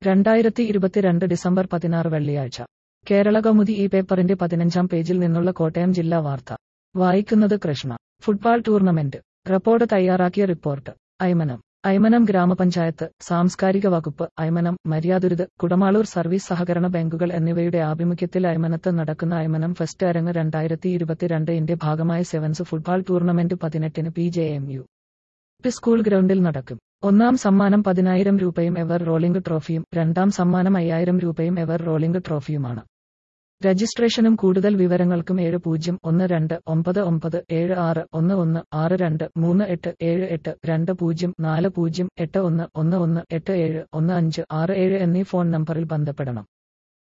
രണ്ടായിരത്തി ഇരുപത്തിരണ്ട് ഡിസംബർ പതിനാറ് വെള്ളിയാഴ്ച കേരള കൗമുദി ഈ പേപ്പറിന്റെ പതിനഞ്ചാം പേജിൽ നിന്നുള്ള കോട്ടയം ജില്ലാ വാർത്ത വായിക്കുന്നത് കൃഷ്ണ ഫുട്ബോൾ ടൂർണമെന്റ് റിപ്പോർട്ട് തയ്യാറാക്കിയ റിപ്പോർട്ട് അയ്മനം അയ്മനം ഗ്രാമപഞ്ചായത്ത് സാംസ്കാരിക വകുപ്പ് അയ്മനം മര്യാദുരുത് കുടമാളൂർ സർവീസ് സഹകരണ ബാങ്കുകൾ എന്നിവയുടെ ആഭിമുഖ്യത്തിൽ അയ്മനത്ത് നടക്കുന്ന അയ്മനം ഫെസ്റ്റ് അരങ്ങ് രണ്ടായിരത്തി ഇരുപത്തിരണ്ട് ഇന്റെ ഭാഗമായ സെവൻസ് ഫുട്ബോൾ ടൂർണമെന്റ് പതിനെട്ടിന് P J M U P school ഗ്രൗണ്ടിൽ നടക്കും ഒന്നാം സമ്മാനം പതിനായിരം രൂപയും എവർ റോളിംഗ് ട്രോഫിയും രണ്ടാം സമ്മാനം അയ്യായിരം രൂപയും എവർ റോളിംഗ് ട്രോഫിയുമാണ് രജിസ്ട്രേഷനും കൂടുതൽ വിവരങ്ങൾക്കും ഏഴ് പൂജ്യം ഒന്ന് രണ്ട് ഒമ്പത് ഒമ്പത് ഏഴ് ആറ് ഒന്ന് ഒന്ന് ആറ് രണ്ട് മൂന്ന് എട്ട് ഏഴ് എട്ട് രണ്ട് പൂജ്യം നാല് പൂജ്യം എട്ട് ഒന്ന് ഒന്ന് ഒന്ന് എട്ട് ഏഴ് ഒന്ന് അഞ്ച് ആറ് ഏഴ് എന്നീ ഫോൺ നമ്പറിൽ ബന്ധപ്പെടണം